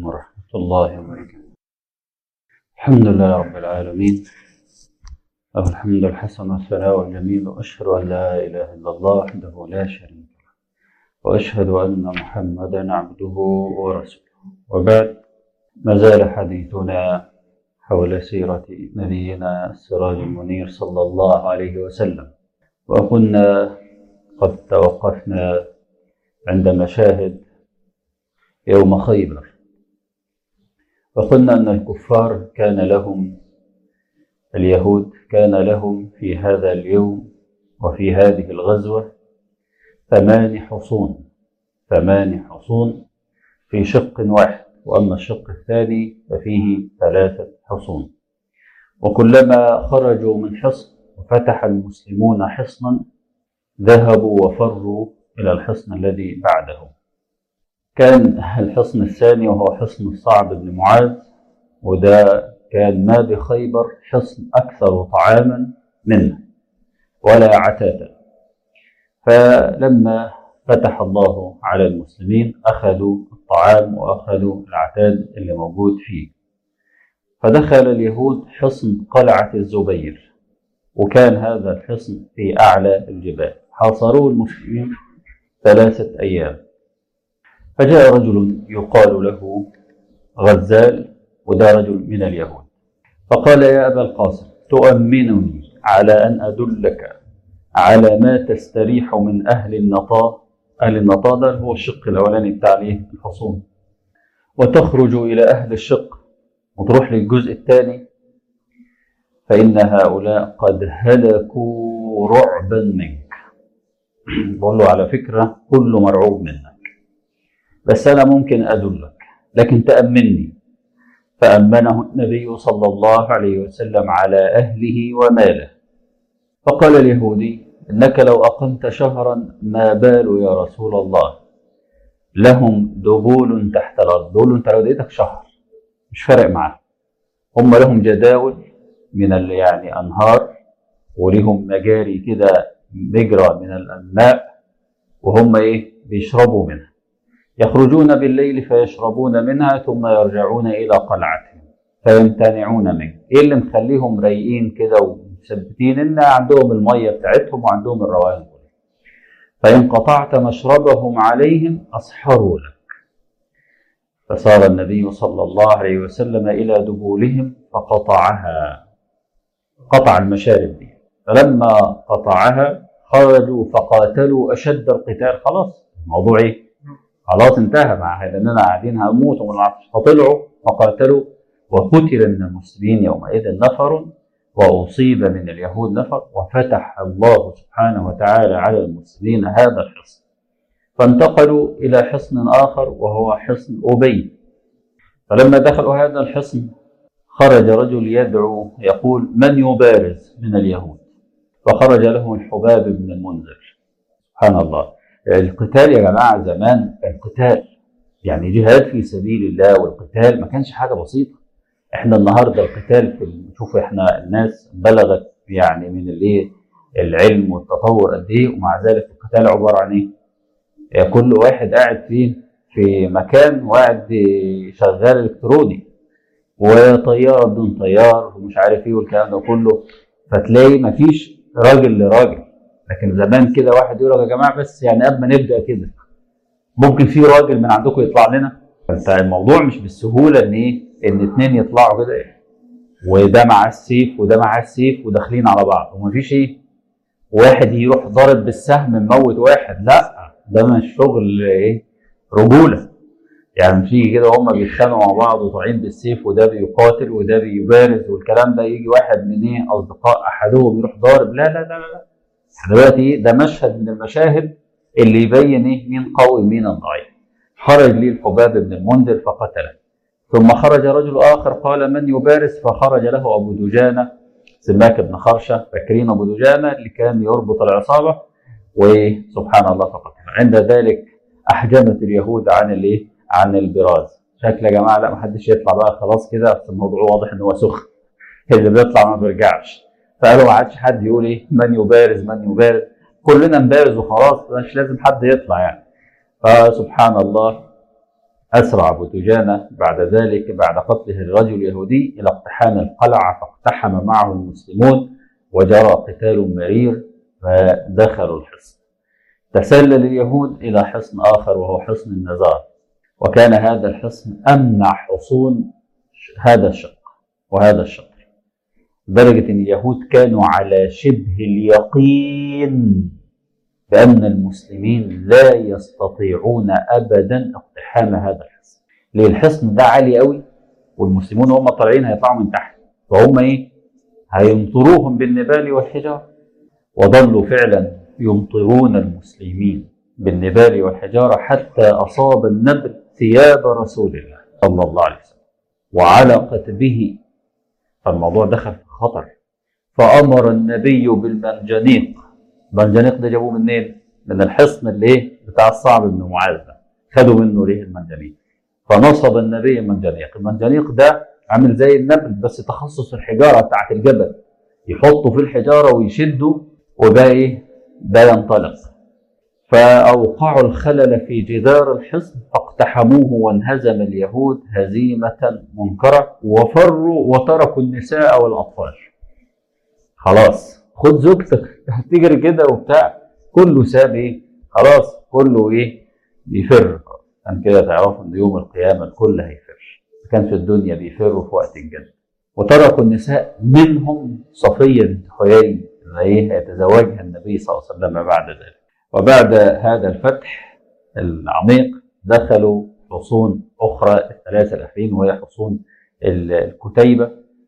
عليكم ورحمة الله وبركاته الحمد لله رب العالمين له الحمد الحسن والثناء الجميل وأشهد أن لا إله إلا الله وحده لا شريك له وأشهد أن محمدا عبده ورسوله وبعد ما زال حديثنا حول سيرة نبينا السراج المنير صلى الله عليه وسلم وكنا قد توقفنا عند مشاهد يوم خيبر وقلنا أن الكفار كان لهم اليهود كان لهم في هذا اليوم وفي هذه الغزوة ثمان حصون ثمان حصون في شق واحد وأما الشق الثاني ففيه ثلاثة حصون وكلما خرجوا من حصن وفتح المسلمون حصنا ذهبوا وفروا إلى الحصن الذي بعده كان الحصن الثاني وهو حصن الصعب بن معاذ وده كان ما بخيبر حصن أكثر طعاما منه ولا عتاتا فلما فتح الله على المسلمين أخذوا الطعام وأخذوا العتاد اللي موجود فيه فدخل اليهود حصن قلعة الزبير وكان هذا الحصن في أعلى الجبال حاصروه المسلمين ثلاثة أيام فجاء رجل يقال له غزال وده رجل من اليهود فقال يا أبا القاسم تؤمنني على أن أدلك على ما تستريح من أهل النطاة أهل النطاة ده هو الشق الأولاني بتاع الإيه؟ الحصون وتخرج إلى أهل الشق وتروح للجزء الثاني فإن هؤلاء قد هلكوا رعبا منك بقول له على فكرة كله مرعوب منك بس أنا ممكن أدلك لكن تأمني فأمنه النبي صلى الله عليه وسلم على أهله وماله فقال اليهودي إنك لو أقمت شهرا ما بال يا رسول الله لهم دبول تحت الأرض دول أنت لو اديتك شهر مش فارق معاه هم لهم جداول من ال- يعني أنهار ولهم مجاري كده مجرى من الماء وهم إيه بيشربوا منها يخرجون بالليل فيشربون منها ثم يرجعون إلى قلعتهم فيمتنعون منه إيه اللي مخليهم رايقين كده ومثبتين إن عندهم المية بتاعتهم وعندهم الروائح فإن قطعت مشربهم عليهم أسحروا لك فصار النبي صلى الله عليه وسلم إلى دبولهم فقطعها قطع المشارب دي فلما قطعها خرجوا فقاتلوا أشد القتال خلاص الموضوع إيه خلاص انتهى مع لأننا قاعدين هموت ومن العطش فطلعوا فقاتلوا وقتل من المسلمين يومئذ نفر وأصيب من اليهود نفر وفتح الله سبحانه وتعالى على المسلمين هذا الحصن فانتقلوا إلى حصن آخر وهو حصن أبي فلما دخلوا هذا الحصن خرج رجل يدعو يقول من يبارز من اليهود فخرج له الحباب بن المنذر سبحان الله القتال يا جماعة زمان كان قتال يعني جهاد في سبيل الله والقتال ما كانش حاجة بسيطة احنا النهارده القتال في شوف احنا الناس بلغت يعني من الايه العلم والتطور قد ايه ومع ذلك القتال عباره عن ايه؟ يعني كل واحد قاعد فيه في مكان وقاعد شغال الكتروني وطياره بدون طيار ومش عارف ايه والكلام ده كله فتلاقي مفيش راجل لراجل لكن زمان كده واحد يقول لك يا جماعه بس يعني قبل ما نبدا كده ممكن في راجل من عندكم يطلع لنا فانت الموضوع مش بالسهوله ان ايه ان اتنين يطلعوا كده ايه وده معاه السيف وده معاه السيف وداخلين على بعض ومفيش ايه واحد يروح ضارب بالسهم مموت واحد لا ده مش شغل ايه رجوله يعني مش يجي كده هم بيتخانقوا مع بعض وطالعين بالسيف وده بيقاتل وده بيبارز والكلام ده يجي واحد من ايه اصدقاء احدهم يروح ضارب لا لا لا لا لا دلوقتي ايه ده مشهد من المشاهد اللي يبين ايه مين قوي مين الضعيف خرج لي الحباب بن المنذر فقتله ثم خرج رجل آخر قال من يبارز فخرج له أبو دجانة سماك بن خرشة فاكرين أبو دجانة اللي كان يربط العصابة وسبحان الله فقط عند ذلك أحجمت اليهود عن الإيه؟ عن البراز شكل يا جماعة لا محدش يطلع بقى خلاص كده بس الموضوع واضح إن هو سخن اللي بيطلع ما بيرجعش فقالوا ما عادش حد يقول إيه من يبارز من يبارز كلنا نبارز وخلاص مش لازم حد يطلع يعني فسبحان الله أسرع أبو دجانة بعد ذلك بعد قتله الرجل اليهودي إلى اقتحام القلعة فاقتحم معه المسلمون وجرى قتال مرير فدخلوا الحصن تسلل اليهود إلى حصن آخر وهو حصن النزار وكان هذا الحصن أمنع حصون هذا الشق وهذا الشطر لدرجة أن اليهود كانوا على شبه اليقين بأن المسلمين لا يستطيعون أبدا اقتحام هذا الحصن ليه الحصن ده عالي قوي والمسلمون هم طالعين هيطلعوا من تحت فهم ايه هيمطروهم بالنبال والحجارة وظلوا فعلا يمطرون المسلمين بالنبال والحجارة حتى أصاب النبل ثياب رسول الله صلى الله عليه وسلم وعلقت به فالموضوع دخل في خطر فأمر النبي بالمنجنيق المنجنيق ده جابوه منين؟ من الحصن اللي ايه؟ بتاع الصعب بن معاذ ده خدوا منه ليه المنجنيق فنصب النبي المنجنيق المنجنيق ده عامل زي النبل بس تخصص الحجارة بتاعت الجبل يحطوا في الحجارة ويشدوا وده ايه؟ ده ينطلق فأوقعوا الخلل في جدار الحصن فاقتحموه وانهزم اليهود هزيمة منكرة وفروا وتركوا النساء والأطفال خلاص خد زوجتك هتجري كده وبتاع كله ساب ايه خلاص كله ايه بيفر عشان كده تعرفوا ان يوم القيامة الكل هيفر كان في الدنيا بيفروا في وقت الجنة وتركوا النساء منهم صفية بنت حيي اللي ايه هيتزوجها النبي صلى الله عليه وسلم بعد ذلك وبعد هذا الفتح العميق دخلوا حصون أخرى الثلاثة الأخرين وهي حصون الكتيبة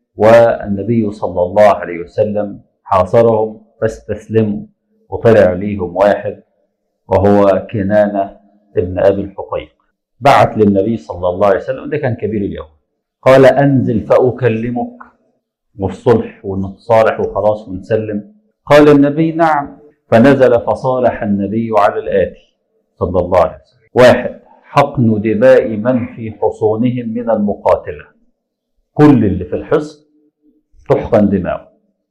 والنبي صلى الله عليه وسلم حاصرهم فاستسلموا وطلع ليهم واحد وهو كنانة ابن أبي الحقيق بعت للنبي صلى الله عليه وسلم ده كان كبير اليوم قال أنزل فأكلمك والصلح ونتصالح وخلاص ونسلم قال النبي نعم فنزل فصالح النبي على الآتي صلى الله عليه وسلم واحد حقن دماء من في حصونهم من المقاتلة كل اللي في الحصن تحقن دماؤه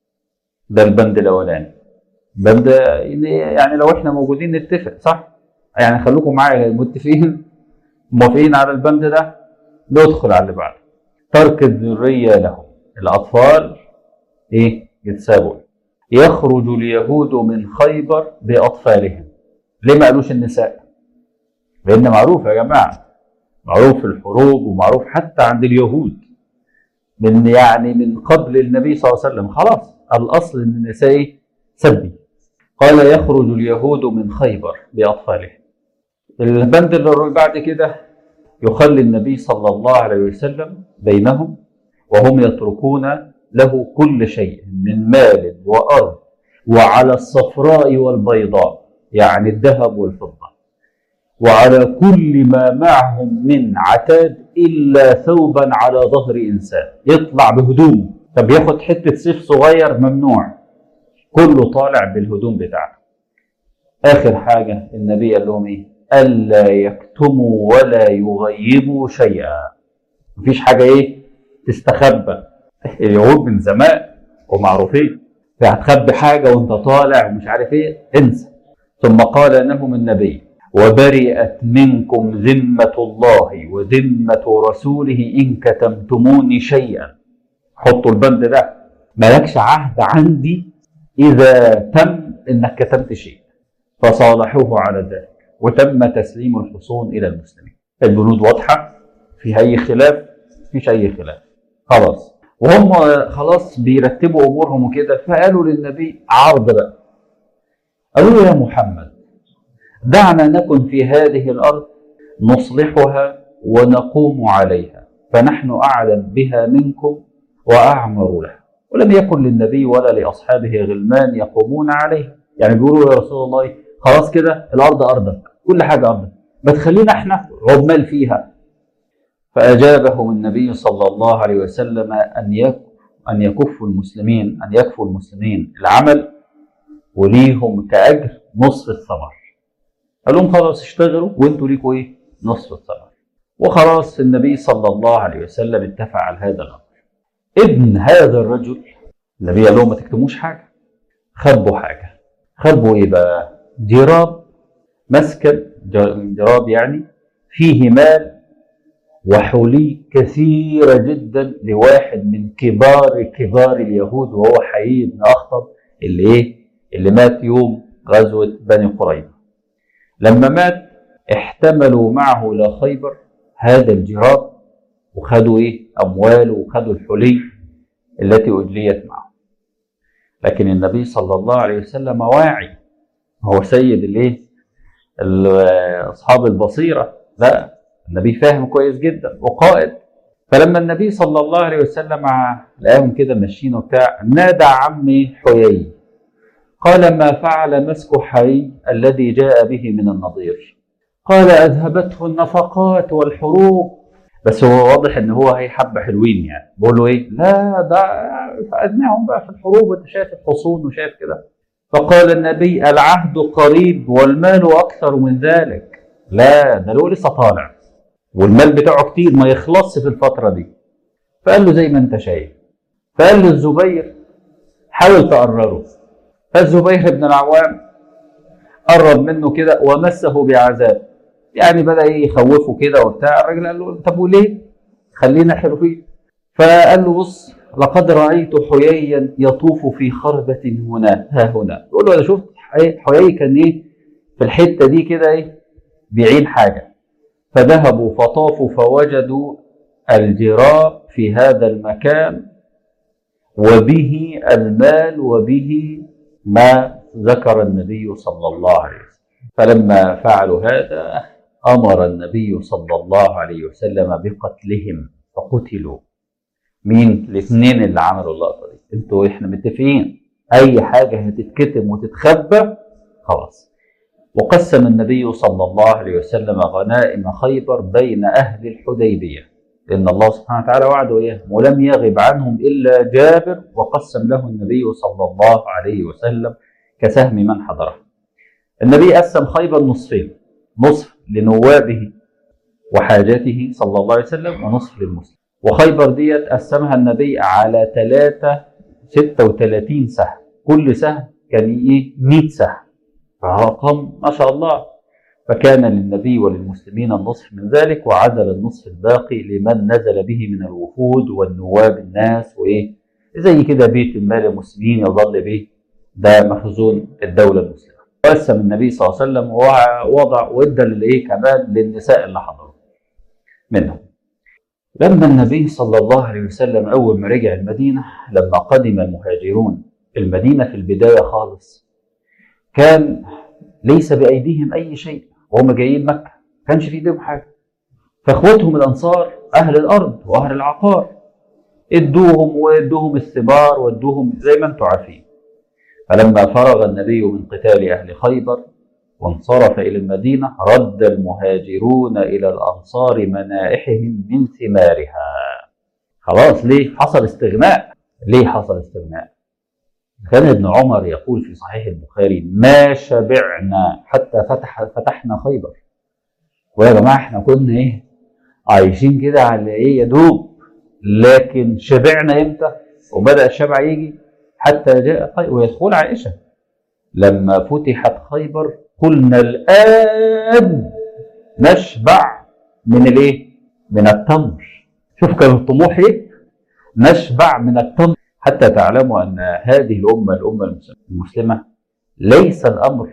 ده البند الأولاني بند يعني لو احنا موجودين نتفق صح يعني خلوكم معايا متفقين موافقين على البند ده ندخل على اللي بعده ترك الذرية لهم الأطفال إيه يتسابوا يخرج اليهود من خيبر بأطفالهم ليه ما قالوش النساء لأن معروف يا جماعة معروف في الحروب ومعروف حتى عند اليهود من يعني من قبل النبي صلى الله عليه وسلم خلاص الأصل أن النساء سبي قال يخرج اليهود من خيبر بأطفالهم البند اللي بعد كده يخلي النبي صلى الله عليه وسلم بينهم وهم يتركون له كل شيء من مال وأرض وعلى الصفراء والبيضاء يعني الذهب والفضة وعلى كل ما معهم من عتاد إلا ثوبا على ظهر إنسان يطلع بهدوم طب ياخد حتة سيف صغير ممنوع كله طالع بالهدوم بتاعته آخر حاجة النبي قال لهم إيه ألا يكتموا ولا يغيبوا شيئا مفيش حاجة إيه تستخبى اليهود من زمان ومعروفين فهتخبي حاجة وانت طالع ومش عارف ايه انسى ثم قال لهم النبي وبرئت منكم ذمة الله وذمة رسوله إن كتمتموني شيئا حطوا البند ده مالكش عهد عندي إذا تم إنك كتمت شيء فصالحوه على ذلك وتم تسليم الحصون إلى المسلمين البنود واضحة في أي خلاف فيش أي خلاف خلاص وهم خلاص بيرتبوا امورهم وكده فقالوا للنبي عرض بقى قالوا له يا محمد دعنا نكن في هذه الارض نصلحها ونقوم عليها فنحن اعلم بها منكم واعمر لها ولم يكن للنبي ولا لاصحابه غلمان يقومون عليها يعني بيقولوا يا رسول الله خلاص كده الارض ارضك كل حاجه ارضك ما تخلينا احنا عمال فيها فأجابهم النبي صلى الله عليه وسلم أن أن يكفوا المسلمين أن يكفوا المسلمين العمل وليهم كأجر نصف الثمر قال لهم خلاص اشتغلوا وانتوا ليكوا ايه؟ نصف الثمر وخلاص النبي صلى الله عليه وسلم اتفق على هذا الأمر ابن هذا الرجل النبي قال لهم ما تكتموش حاجة خبوا حاجة خبوا ايه بقى؟ جراب مسكن جراب يعني فيه مال وحلي كثيرة جدا لواحد من كبار كبار اليهود وهو حيي بن أخطب اللي إيه؟ اللي مات يوم غزوة بني قريظة. لما مات احتملوا معه إلى خيبر هذا الجراب وخدوا إيه؟ أمواله وخدوا الحلي التي أجليت معه. لكن النبي صلى الله عليه وسلم واعي هو سيد الايه؟ اصحاب البصيره لا النبي فاهم كويس جدا وقائد فلما النبي صلى الله عليه وسلم لقاهم كده ماشيين وبتاع نادى عمي حيي قال ما فعل مسك حي الذي جاء به من النضير قال اذهبته النفقات والحروب بس هو واضح ان هو هي حبه حلوين يعني بقول له ايه لا ده فادناهم بقى في الحروب وانت شايف الحصون وشايف كده فقال النبي العهد قريب والمال اكثر من ذلك لا ده له لسه طالع والمال بتاعه كتير ما يخلصش في الفتره دي فقال له زي ما انت شايف فقال له الزبير حاول تقرره فالزبير بن العوام قرب منه كده ومسه بعذاب يعني بدا يخوفه كده وبتاع الراجل قال له طب وليه؟ خلينا حلوين فقال له بص لقد رايت حييا يطوف في خربه هنا ها هنا يقول له انا شفت حيي كان ايه في الحته دي كده ايه بيعين حاجه فذهبوا فطافوا فوجدوا الجراب في هذا المكان وبه المال وبه ما ذكر النبي صلى الله عليه وسلم فلما فعلوا هذا امر النبي صلى الله عليه وسلم بقتلهم فقتلوا مين الاثنين اللي عملوا اللقطه دي انتوا احنا متفقين اي حاجه هتتكتم وتتخبى خلاص وقسم النبي صلى الله عليه وسلم غنائم خيبر بين اهل الحديبيه لان الله سبحانه وتعالى وعده اياهم ولم يغب عنهم الا جابر وقسم له النبي صلى الله عليه وسلم كسهم من حضره النبي قسم خيبر نصفين نصف لنوابه وحاجاته صلى الله عليه وسلم ونصف للمسلم وخيبر ديت قسمها النبي على ثلاثة 36 سهم كل سهم كان ايه 100 سهم فرقم ما شاء الله فكان للنبي وللمسلمين النصف من ذلك وعدل النصف الباقي لمن نزل به من الوفود والنواب الناس وايه زي كده بيت المال المسلمين يظل به ده مخزون الدوله المسلمه قسم النبي صلى الله عليه وسلم ووضع وادى للايه كمان للنساء اللي حضروا منهم لما النبي صلى الله عليه وسلم اول ما رجع المدينه لما قدم المهاجرون المدينه في البدايه خالص كان ليس بايديهم اي شيء وهم جايين مكه ما كانش في ايديهم حاجه فاخوتهم الانصار اهل الارض واهل العقار ادوهم وادوهم الثمار وادوهم زي ما انتم عارفين فلما فرغ النبي من قتال أهل خيبر وانصرف إلى المدينة رد المهاجرون إلى الأنصار منائحهم من ثمارها خلاص ليه حصل استغناء ليه حصل استغناء كان ابن عمر يقول في صحيح البخاري ما شبعنا حتى فتح فتحنا خيبر ويا جماعه احنا كنا ايه عايشين كده على ايه يا دوب لكن شبعنا امتى وبدا الشبع يجي حتى جاء خيبر ويدخل عائشة لما فتحت خيبر قلنا الآن نشبع من الايه؟ من التمر شوف كان الطموح ايه؟ نشبع من التمر حتى تعلموا ان هذه الامه الامه المسلمه ليس الامر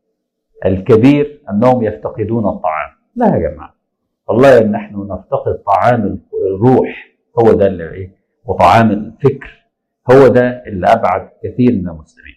الكبير انهم يفتقدون الطعام لا يا جماعه والله ان نحن نفتقد طعام الروح هو ده اللي ايه وطعام الفكر هو ده اللي ابعد كثير من المسلمين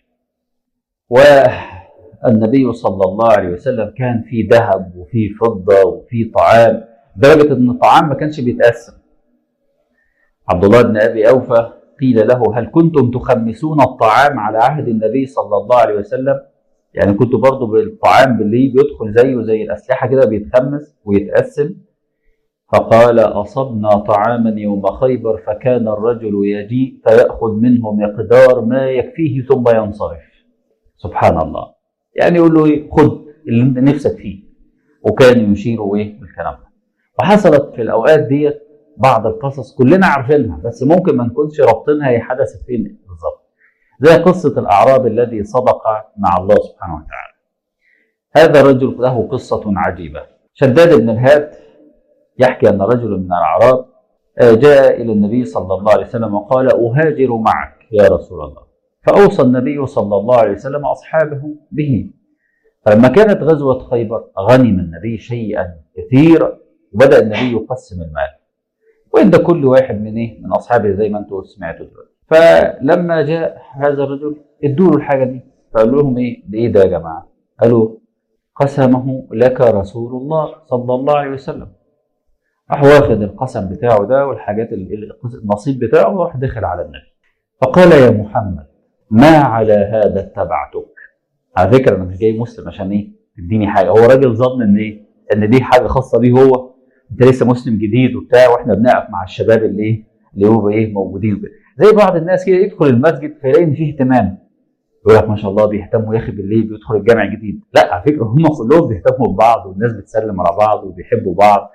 والنبي صلى الله عليه وسلم كان في ذهب وفي فضه وفي طعام لدرجه ان الطعام ما كانش بيتقسم عبد الله بن ابي اوفى قيل له هل كنتم تخمسون الطعام على عهد النبي صلى الله عليه وسلم يعني كنتوا برضو بالطعام باللي بيدخل زيه زي الاسلحه كده بيتخمس ويتقسم فقال أصبنا طعاما يوم خيبر فكان الرجل يجيء فيأخذ منه مقدار ما يكفيه ثم ينصرف سبحان الله يعني يقول له إيه خد اللي انت نفسك فيه وكان يشير ايه بالكلام ده وحصلت في الاوقات ديت بعض القصص كلنا عارفينها بس ممكن ما نكونش رابطينها هي حدثت فين بالظبط زي قصة الأعراب الذي صدق مع الله سبحانه وتعالى هذا الرجل له قصة عجيبة شداد بن الهاد يحكي أن رجل من الأعراب جاء إلى النبي صلى الله عليه وسلم وقال أهاجر معك يا رسول الله فأوصى النبي صلى الله عليه وسلم أصحابه به فلما كانت غزوة خيبر غنم النبي شيئا كثيرا وبدأ النبي يقسم المال وإدى كل واحد من إيه من أصحابه زي ما أنتم سمعتوا دلوقتي فلما جاء هذا الرجل ادوا له الحاجة دي فقالوا لهم إيه ده إيه ده يا جماعة قالوا قسمه لك رسول الله صلى الله عليه وسلم راح واخد القسم بتاعه ده والحاجات النصيب بتاعه وراح دخل على النبي فقال يا محمد ما على هذا اتبعتك على فكره انا مش جاي مسلم عشان ايه تديني حاجه هو راجل ظن ان ايه ان دي حاجه خاصه بيه هو انت لسه مسلم جديد وبتاع واحنا بنقف مع الشباب اللي ايه اللي هو ايه موجودين زي بعض الناس كده يدخل المسجد فيلاقي ان فيه اهتمام يقول لك ما شاء الله بيهتموا يا اخي بالليل بيدخل الجامع جديد لا على فكره هم كلهم بيهتموا ببعض والناس بتسلم على بعض وبيحبوا بعض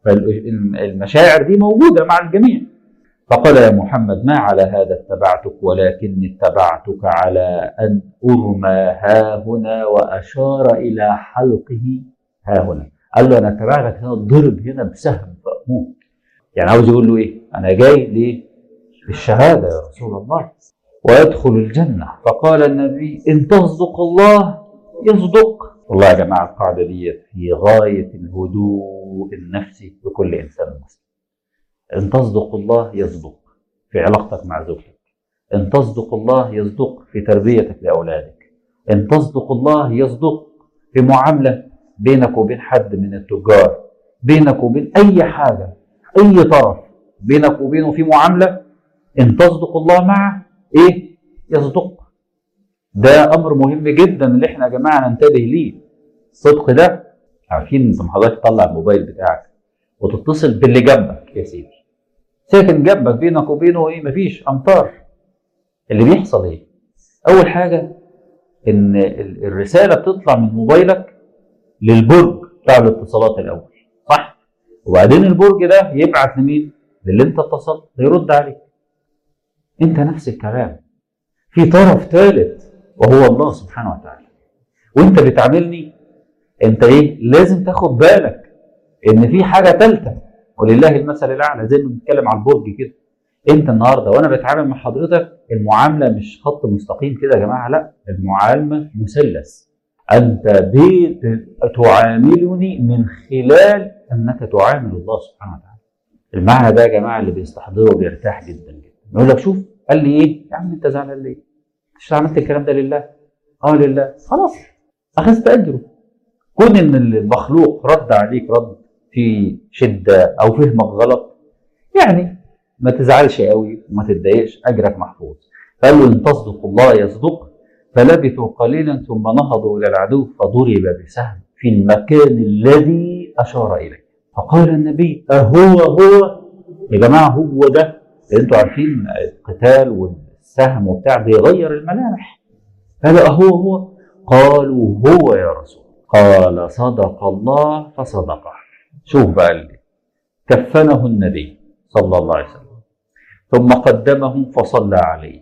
فالمشاعر دي موجوده مع الجميع فقال يا محمد ما على هذا اتبعتك ولكني اتبعتك على ان ارمى ها هنا واشار الى حلقه ها هنا قال له انا اتبعتك هنا ضرب هنا بسهم فاموت يعني عاوز يقول له ايه انا جاي ليه للشهاده يا رسول الله ويدخل الجنة فقال النبي إن تصدق الله يصدق والله يا جماعة القاعدة دي في غاية الهدوء النفسي لكل إنسان مسلم إن تصدق الله يصدق في علاقتك مع زوجتك إن تصدق الله يصدق في تربيتك لأولادك إن تصدق الله يصدق في معاملة بينك وبين حد من التجار بينك وبين أي حاجة أي طرف بينك وبينه في معاملة إن تصدق الله معه ايه يصدق ده امر مهم جدا اللي احنا يا جماعه ننتبه ليه الصدق ده عارفين انت حضرتك تطلع الموبايل بتاعك وتتصل باللي جنبك يا سيدي ساكن جنبك بينك وبينه ايه مفيش امتار اللي بيحصل ايه اول حاجه ان الرساله بتطلع من موبايلك للبرج بتاع الاتصالات الاول صح وبعدين البرج ده يبعت لمين للي انت اتصلت يرد عليك انت نفس الكلام في طرف ثالث وهو الله سبحانه وتعالى وانت بتعاملني انت ايه لازم تاخد بالك ان في حاجه ثالثه ولله المثل الاعلى زي ما بنتكلم على البرج كده انت النهارده وانا بتعامل مع حضرتك المعامله مش خط مستقيم كده يا جماعه لا المعامله مثلث انت تعاملني من خلال انك تعامل الله سبحانه وتعالى المعنى ده يا جماعه اللي بيستحضره بيرتاح جدا جدا يقول لك شوف قال لي ايه يا عم انت زعلان ليه مش عملت الكلام ده لله اه لله خلاص اخذت اجره كون ان المخلوق رد عليك رد في شده او فهمك غلط يعني ما تزعلش قوي وما تتضايقش اجرك محفوظ قال له ان تصدق الله يصدق فلبثوا قليلا ثم نهضوا الى العدو فضرب بسهم في المكان الذي اشار اليه فقال النبي اهو هو يا جماعه هو ده انتوا عارفين القتال والسهم وبتاع بيغير الملامح قال هو هو قالوا هو يا رسول قال صدق الله فصدقه شوف بقى اللي كفنه النبي صلى الله عليه وسلم ثم قدمه فصلى عليه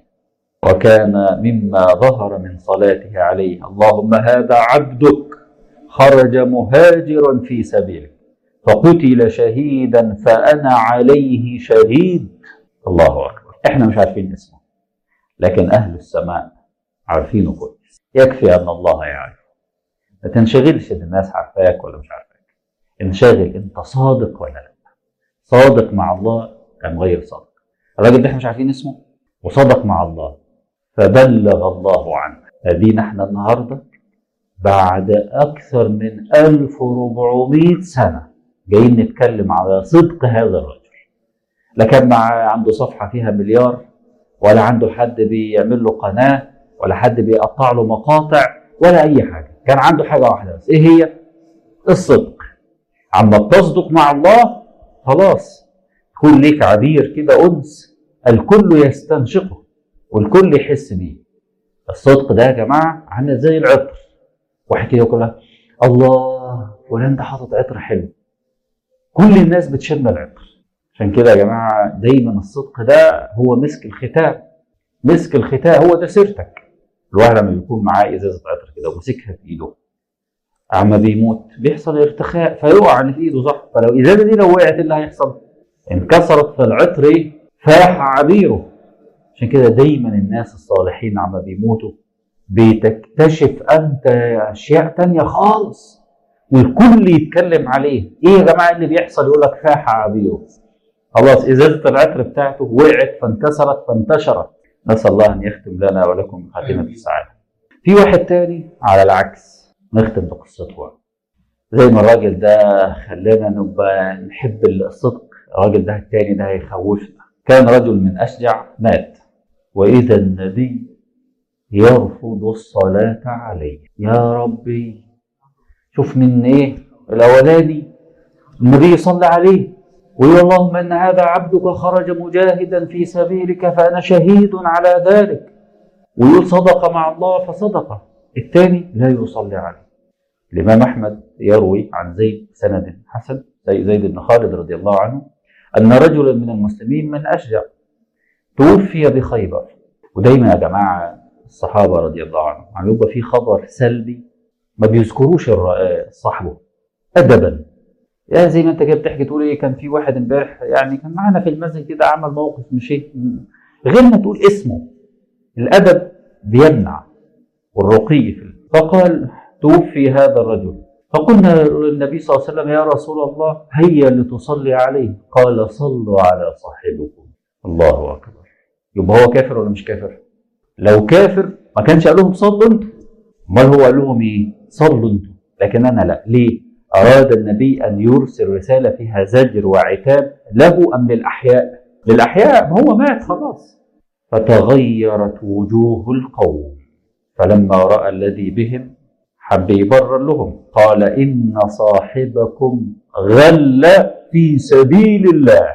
وكان مما ظهر من صلاته عليه اللهم هذا عبدك خرج مهاجرا في سبيلك فقتل شهيدا فانا عليه شهيد الله اكبر احنا مش عارفين اسمه لكن اهل السماء عارفينه كويس يكفي ان الله يعرف ما تنشغلش ان الناس عارفاك ولا مش عارفاك انشغل انت صادق ولا لا صادق مع الله ام غير صادق الراجل ده احنا مش عارفين اسمه وصدق مع الله فبلغ الله عنه ادينا احنا النهارده بعد اكثر من 1400 سنه جايين نتكلم على صدق هذا الرجل لا كان مع عنده صفحه فيها مليار ولا عنده حد بيعمل له قناه ولا حد بيقطع له مقاطع ولا اي حاجه كان عنده حاجه واحده بس ايه هي الصدق عما بتصدق مع الله خلاص تكون ليك عبير كده انس الكل يستنشقه والكل يحس بيه الصدق ده يا جماعه عامل زي العطر واحد كده يقول لك الله فلان ده حاطط عطر حلو كل الناس بتشم العطر عشان كده يا جماعه دايما الصدق ده هو مسك الختام مسك الختام هو ده سيرتك الواحد لما بيكون معاه ازازه عطر كده ومسكها في ايده عما بيموت بيحصل ارتخاء فيقع اللي في ايده صح فلو الازازه دي لو وقعت إيه اللي هيحصل انكسرت في العطر ايه فاح عبيره عشان كده دايما الناس الصالحين عما بيموتوا بتكتشف انت اشياء تانية خالص والكل يتكلم عليه ايه يا جماعه اللي بيحصل يقول لك فاح عبيره خلاص ازازه العطر بتاعته وقعت فانكسرت فانتشرت نسال الله ان يختم لنا ولكم خاتمه السعاده في واحد تاني على العكس نختم بقصته زي ما الراجل ده خلانا نبقى نحب الصدق الراجل ده التاني ده هيخوفنا كان رجل من اشجع مات واذا النبي يرفض الصلاه عليه يا ربي شوف من ايه الاولاني النبي صلى عليه ويقول اللهم ان هذا عبدك خرج مجاهدا في سبيلك فانا شهيد على ذلك ويقول صدق مع الله فصدق الثاني لا يصلي عليه الامام احمد يروي عن زيد سند حسن زي زيد بن خالد رضي الله عنه ان رجلا من المسلمين من اشجع توفي بخيبر ودايما يا جماعه الصحابه رضي الله عنهم عم يبقى في خبر سلبي ما بيذكروش صاحبه ادبا يعني زي ما انت كده بتحكي تقول ايه كان في واحد امبارح يعني كان معانا في المسجد كده عمل موقف مش ايه غير ما تقول اسمه الادب بيمنع والرقي في فقال توفي هذا الرجل فقلنا للنبي صلى الله عليه وسلم يا رسول الله هيا لتصلي عليه قال صلوا على صاحبكم الله اكبر يبقى هو كافر ولا مش كافر لو كافر ما كانش قال لهم صلوا انتم امال هو قال لهم ايه صلوا انتم لكن انا لا ليه اراد النبي ان يرسل رساله فيها زجر وعتاب له ام للاحياء للاحياء ما هو مات خلاص فتغيرت وجوه القوم فلما راى الذي بهم حب يبرر لهم قال ان صاحبكم غل في سبيل الله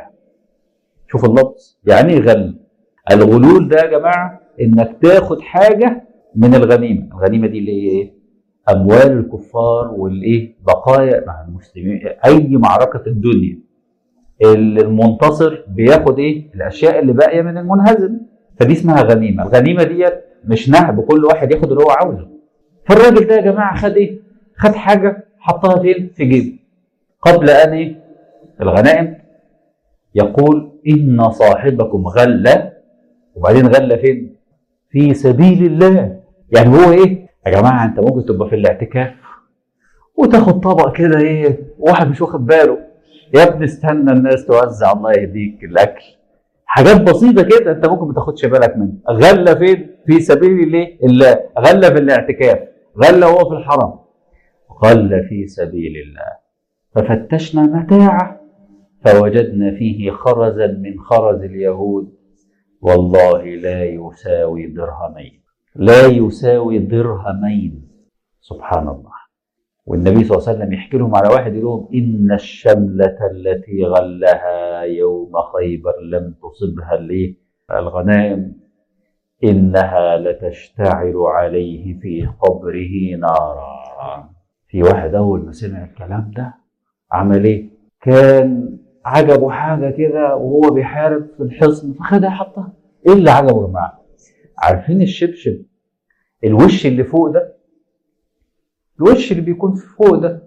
شوف اللفظ يعني غل الغلول ده يا جماعه انك تاخد حاجه من الغنيمه الغنيمه دي اللي هي ايه اموال الكفار والايه بقايا مع المسلمين اي معركه الدنيا المنتصر بياخد ايه الاشياء اللي باقيه من المنهزم فدي اسمها غنيمه الغنيمه ديت مش نهب كل واحد ياخد اللي هو عاوزه فالراجل ده يا جماعه خد ايه خد حاجه حطها فين في جيبه قبل ان ايه الغنائم يقول ان صاحبكم غل وبعدين غل فين في سبيل الله يعني هو ايه يا جماعه انت ممكن تبقى في الاعتكاف وتاخد طبق كده ايه واحد مش واخد باله يا ابني استنى الناس توزع الله يهديك الاكل حاجات بسيطه كده انت ممكن ما تاخدش بالك منها غله فين في سبيل الله الله غله في الاعتكاف غله وهو في الحرم غل في سبيل الله ففتشنا متاعه فوجدنا فيه خرزا من خرز اليهود والله لا يساوي درهمين لا يساوي درهمين سبحان الله والنبي صلى الله عليه وسلم يحكي لهم على واحد يقول لهم إن الشملة التي غلها يوم خيبر لم تصبها الايه الغنائم إنها لتشتعل عليه في قبره نارا في واحد أول ما سمع الكلام ده عمل إيه؟ كان عجبه حاجة كده وهو بيحارب في الحصن فخدها حطها إيه اللي عجبه يا جماعة؟ عارفين الشبشب الوش اللي فوق ده الوش اللي بيكون فوق ده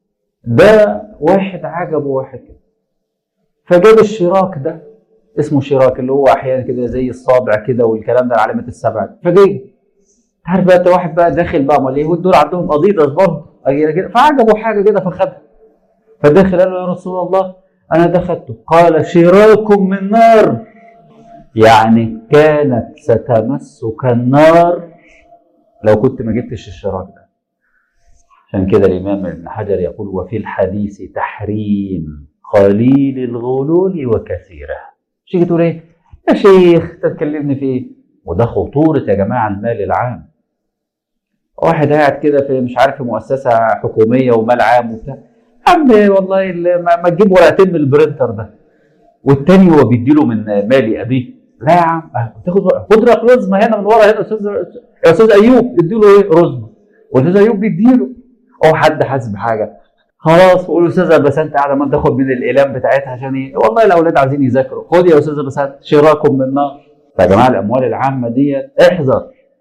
ده واحد عجبه واحد كده فجاب الشراك ده اسمه شراك اللي هو احيانا كده زي الصابع كده والكلام ده علامه السبع فجاي عارف بقى انت واحد بقى داخل بقى امال ايه والدول عندهم اديداس برضه كده فعجبه حاجه كده فخدها فداخل قال له يا رسول الله انا دخلته قال شراك من نار يعني كانت ستمسك النار لو كنت ما جبتش الشراك ده عشان كده الامام ابن حجر يقول وفي الحديث تحريم قليل الغلول وكثيره تيجي تقول ايه يا شيخ تتكلمني في ايه وده خطوره يا جماعه المال العام واحد قاعد كده في مش عارف في مؤسسه حكوميه ومال عام وبتاع عم والله ما تجيب ورقتين من البرنتر ده والتاني هو بيديله من مال ابيه لا يا عم تاخد خد لك رزمه هنا من ورا هنا استاذ يا استاذ ايوب اديله ايه رزمه واستاذ ايوب بيديله او حد حاسس بحاجه خلاص قول استاذه بسنت قاعده ما تاخد من الاقلام بتاعتها عشان ايه والله الاولاد عايزين يذاكروا خد يا استاذه بسنت شراكم من النار يا جماعه الاموال العامه ديت احذر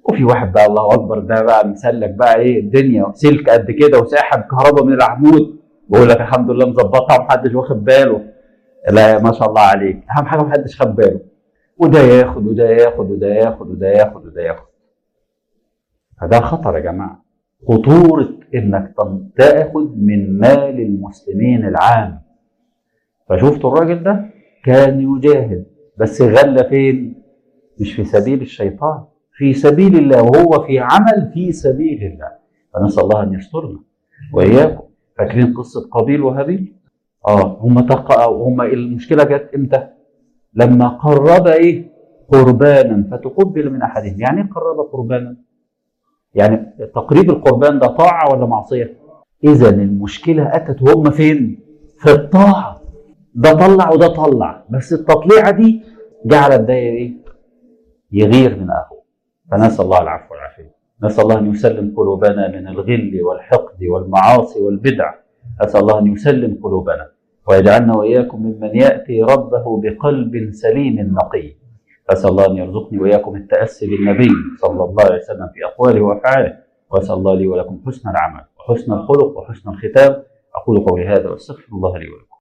وفي واحد بقى الله اكبر ده بقى مسلك بقى ايه الدنيا سلك قد كده وساحب كهرباء من العمود بقول لك الحمد لله مظبطها ومحدش واخد باله لا ما شاء الله عليك اهم حاجه محدش خد باله وده ياخد وده ياخد وده ياخد وده ياخد وده ياخد فده خطر يا جماعه خطوره انك تاخد من مال المسلمين العام فشفتوا الراجل ده كان يجاهد بس غلى فين مش في سبيل الشيطان في سبيل الله وهو في عمل في سبيل الله فنسال الله ان يسترنا واياكم فاكرين قصه قابيل وهابيل اه هم تق... هم المشكله جت امتى لما قرب ايه قربانا فتقبل من احدهم يعني ايه قرب قربانا يعني تقريب القربان ده طاعه ولا معصيه اذا المشكله اتت وهم فين في الطاعه ده طلع وده طلع بس التطليعه دي جعلت ده ايه يغير من اخوه فنسال الله العفو والعافيه نسال الله ان يسلم قلوبنا من الغل والحقد والمعاصي والبدع اسال الله ان يسلم قلوبنا ويجعلنا واياكم ممن ياتي ربه بقلب سليم نقي اسال الله ان يرزقني واياكم التاسي بالنبي صلى الله عليه وسلم في اقواله وافعاله واسال الله لي ولكم حسن العمل وحسن الخلق وحسن الختام اقول قولي هذا واستغفر الله لي ولكم